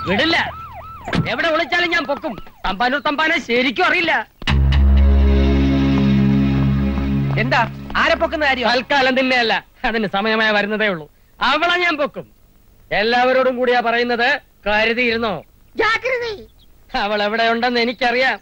വിടില്ല എവിടെ വിളിച്ചാലും ഞാൻ പൊക്കും തമ്പാനൂർ തമ്പാനെ ശരിക്കും അറിയില്ല എന്താ ആരെ പൊക്കുന്ന കാര്യം തൽക്കാലം തന്നെയല്ല അതിന് സമയമായി വരുന്നതേ ഉള്ളൂ അവളെ ഞാൻ പൊക്കും എല്ലാവരോടും കൂടിയാ പറയുന്നത് കരുതിയിരുന്നോ അവൾ എവിടെ ഉണ്ടെന്ന് എനിക്കറിയാം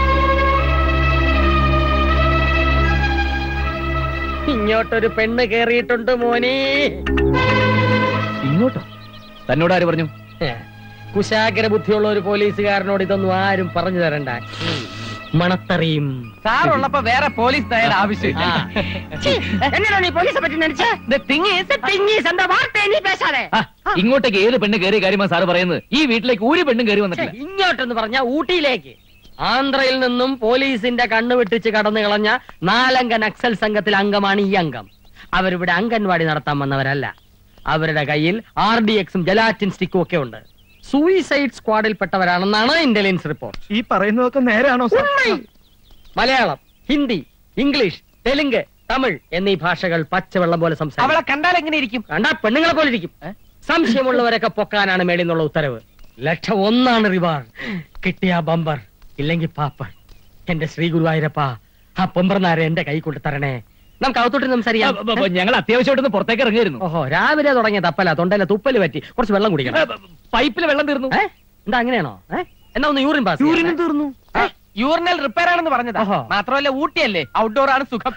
ഇങ്ങോട്ടൊരു പെണ്ണ് കേറിയിട്ടുണ്ട് മോനെ ഇങ്ങോട്ടോ തന്നോട് ആര് പറഞ്ഞു കുശാഗ്ര ബുദ്ധിയുള്ള ഒരു പോലീസുകാരനോട് ഇതൊന്നും ആരും പറഞ്ഞു തരണ്ട മണത്തറിയും സാറുള്ളപ്പോ വേറെ പോലീസ് തയ്യാറ ആവശ്യമില്ല എന്നോട് നീ പോലീസെ പറ്റി നടിച്ചേ The thing is, തിങ്ങീസ് എന്താ വാർത്ത നീ പേശാതെ ആ, ഇങ്ങോട്ടേക്ക് ഏത് പെണ്ണ് കയറിയ കാര്യമാണ് സാറ് പറയുന്നത് ഈ വീട്ടിലേക്ക് ഒരു പെണ്ണും കയറി വന്നിട്ടില്ല ഇങ്ങോട്ടെന്ന് പറഞ്ഞ ഊട്ടിയിലേക്ക് ആന്ധ്രയിൽ നിന്നും പോലീസിന്റെ കണ്ണു വെട്ടിച്ച് കടന്നു കളഞ്ഞ നാലംഗ നക്സൽ സംഘത്തിൽ അംഗമാണ് ഈ അംഗം അവരിവിടെ അംഗൻവാടി നടത്താൻ വന്നവരല്ല അവരുടെ കയ്യിൽ ആർ ഡി എക്സും ജലാറ്റിൻ സ്റ്റിക്കും ഒക്കെ ഉണ്ട് സൂയിസൈഡ് സ്ക്വാഡിൽപ്പെട്ടവരാണെന്നാണ് ഇന്റലിജൻസ് റിപ്പോർട്ട് ഈ പറയുന്നതൊക്കെ നേരാണോ സാർ മലയാളം ഹിന്ദി ഇംഗ്ലീഷ് തെലുങ്ക് തമിഴ് എന്നീ ഭാഷകൾ പച്ചവെള്ളം പോലെ സംസാരിക്കും അവളെ കണ്ടാൽ എങ്ങനെ ഇരിക്കും കണ്ടാ പെണ്ണുങ്ങളെ പോലെ ഇരിക്കും സംശയമുള്ളവരൊക്കെ പൊക്കാനാണ് മേളിൽ നിന്നുള്ള ഉത്തരവ് ലക്ഷം ഒന്നാണ് റിവാർഡ് കിട്ടിയ ബമ്പർ ഇല്ലെങ്കിൽ പാപ്പർ എന്റെ ശ്രീ ഗുരുവായൂരപ്പ ആ പൊമ്പർനാരെ എന്റെ കൈ കൊണ്ട് തരണേ നമുക്ക് അകത്തോട്ട് സംസാരിക്കാം ബ- ബ- ഞങ്ങൾ അത്യാവശ്യമായിട്ടൊന്ന് പുറത്തേക്ക് ഇറങ്ങിയിരുന്നു ഓഹോ രാവിലെ തുടങ്ങിയ തപ്പല തൊണ്ടയിലെ തുപ്പല് പറ്റി കുറച്ച് വെള്ളം കുടിക്കണം പൈപ്പിൽ വെള്ളം തീർന്നു ഏ? എന്താ അങ്ങനെയാണോ ഏ? എന്നാ ഒന്ന് യൂറിൻ പാസ് യൂറിനും തീർന്നു യൂറിനൽ റിപ്പയർ ആണെന്ന് പറഞ്ഞതാ ഓഹോ. മാത്രമല്ല ഊട്ടിയല്ലേ ഔട്ട്ഡോർ ആണ് സുഖം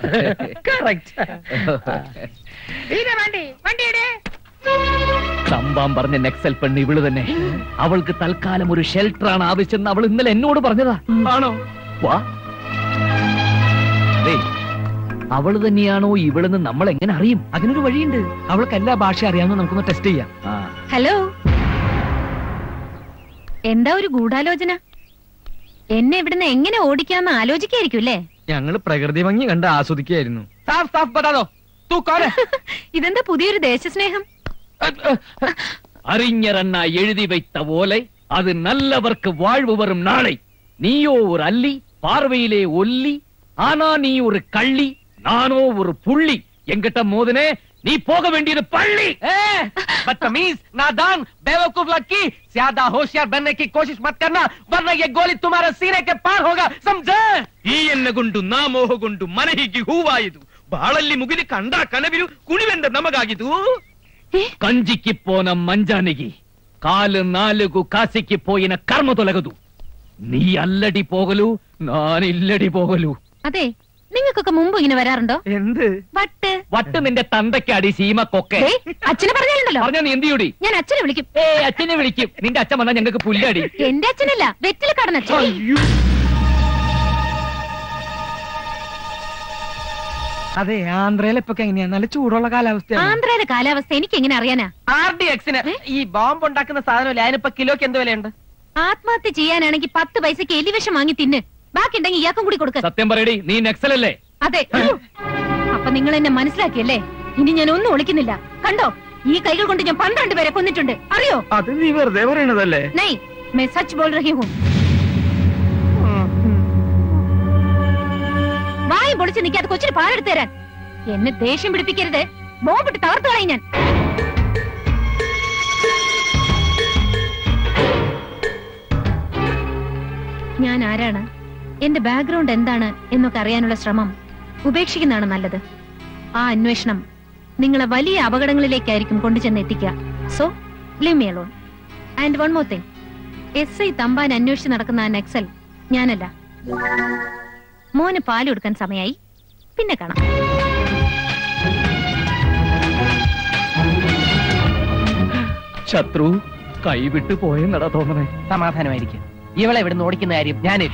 സംഭവം പറഞ്ഞ നെക്സൽ പെണ്ണ് ഇവള് തന്നെ അവൾക്ക് തൽക്കാലം ഒരു ഷെൽട്ടർ ആണ് ആവശ്യം എന്ന് അവൾ ഇന്നലെ എന്നോട് പറഞ്ഞതാ ആണോ വാ ദേ, അവള് തന്നെയാണോ ഇവളെന്ന് നമ്മൾ എങ്ങനെ അറിയും അതിനൊരു വഴിയുണ്ട് അവൾക്ക് എല്ലാ ഭാഷ അറിയാമെന്ന് നമുക്കൊന്ന് ടെസ്റ്റ് ചെയ്യാം ആ, ഹലോ എന്താ ഒരു ഗൂഢാലോചന എന്നെ ഇവിടുന്ന് എങ്ങനെ ഓടിക്കാന്ന് ആലോചിക്കായിരിക്കും അല്ലേ ഞങ്ങള് പ്രകൃതി ഭംഗി കണ്ട് ആസ്വദിക്കുകയായിരുന്നു സാഫ് സാഫ് ബതാദോ തൂ കോൺ ഹൈ? ഇതെന്താ പുതിയൊരു ദേശസ്നേഹം அறிஞரண்ணா எழுதி வைத்த ஓலை அது நல்லவர்க்கு வாழ்வு வரும் நாளை நீயோ ஒரு அல்லி பார்வையிலே ஒல்லி ஆனா நீ ஒரு கள்ளி நானோ ஒரு புள்ளி எங்கிட்ட மோதுனே நீ போக வேண்டியது பள்ளி ए, बदतमीज नादान बेवकूफ लड़की ज्यादा होशियार बनने की कोशिश मत करना वरना ये गोली तुम्हारे सीने के पार होगा समझे ಈ ಎಣ್ಣೆಗೊಂಡು ನಾ ಮೋಹಗೊಂಡು ಮನಹಿಗೆ ಹೂವಾಯಿತು ಬಾಳಲ್ಲಿ ಮುಗಿದು ಕಂಡ ಕನವಿರು ಕುಣಿವೆಂದ ನಮಗಾಗಿದು కంజికి పోన మంజానికి కాలు నాలుగు కాసికి పోయిన కర్మ తొలగదు നീ അല്ലടി പോകലു ഞാൻ ഇല്ലടി പോകലു അതെ നിങ്ങൾക്കൊക്കെ മുമ്പ് ഇങ്ങനെ വരാറുണ്ടോ എന്ത് വട്ട് വട്ട് നിന്റെ തന്തയ്ക്കടി സീമക്കൊക്കെ ദേ, അച്ഛനെ പറഞ്ഞാലുണ്ടല്ലോ പറഞ്ഞ നീ എന്ത് ചെയ്യൂടി ഞാൻ അച്ഛനെ വിളിക്കും ഏ അച്ഛനെ വിളിക്കും നിന്റെ അച്ഛൻ വന്നാൽ ഞങ്ങൾക്ക് പുല്ലടി എന്റെ അച്ഛനല്ല വെറ്റില കടന്നച്ഛൻ അതെ ആന്ധ്രയിൽ ഇപ്പൊ എങ്ങനെയാ നല്ല ചൂടുള്ള കാലാവസ്ഥയാണ് ആന്ധ്രയുടെ കാലാവസ്ഥ എനിക്ക് എങ്ങനെ അറിയാനാ ആർ ഡി എക്സിന് ഈ ബോംബ് ഉണ്ടാക്കുന്ന സാധനമല്ലേ അതിനിപ്പോ കിലോക്ക് എന്ത് വിലയുണ്ട് ആത്മഹത്യ ചെയ്യാനാണെങ്കിൽ പത്ത് പൈസക്ക് എലിവിഷം വാങ്ങി തിന്ന് ബാക്കി ഉണ്ടെങ്കിൽ ഇയാൾക്കും കൂടി കൊടുക്ക സത്യം പറയടി നീ നക്സലല്ലേ അതെ അപ്പൊ നിങ്ങൾ എന്നെ മനസ്സിലാക്കിയല്ലേ ഇനി ഞാൻ ഒന്നും ഒളിക്കുന്നില്ല കണ്ടോ ഈ കൈകൾ കൊണ്ട് ഞാൻ പന്ത്രണ്ട് പേരെ കൊന്നിട്ടുണ്ട് അറിയോ അത് നീ വെറുതെ പറയണതല്ലേ നൈ मैं सच बोल रही हूँ വായി പൊളിച്ച് നിൽക്കാതെ കൊച്ചിന് പാലെടുത്ത് തരാൻ എന്നെ ദേഷ്യം പിടിപ്പിക്കരുത് ബോംബിട്ട് തകർത്തു കളയും ഞാൻ ഞാൻ ആരാണ് എന്റെ ബാക്ക്ഗ്രൗണ്ട് എന്താണ് എന്നൊക്കെ അറിയാനുള്ള ശ്രമം ഉപേക്ഷിക്കുന്നതാണ് നല്ലത് ആ അന്വേഷണം നിങ്ങളെ വലിയ അപകടങ്ങളിലേക്കായിരിക്കും കൊണ്ടുചെന്ന് എത്തിക്കുക so leave me alone and one more thing S I Thampan അന്വേഷിച്ച് നടക്കുന്ന ആ നക്സൽ ഞാനല്ല മോന് പാല് കൊടുക്കാൻ സമയായി പിന്നെ കാണാം ശത്രു കൈവിട്ട് പോയെന്നടാ തോന്നണേ സമാധാനമായിരിക്കും ഇവളെ ഇവിടുന്ന് ഓടിക്കുന്ന കാര്യം ഞാൻ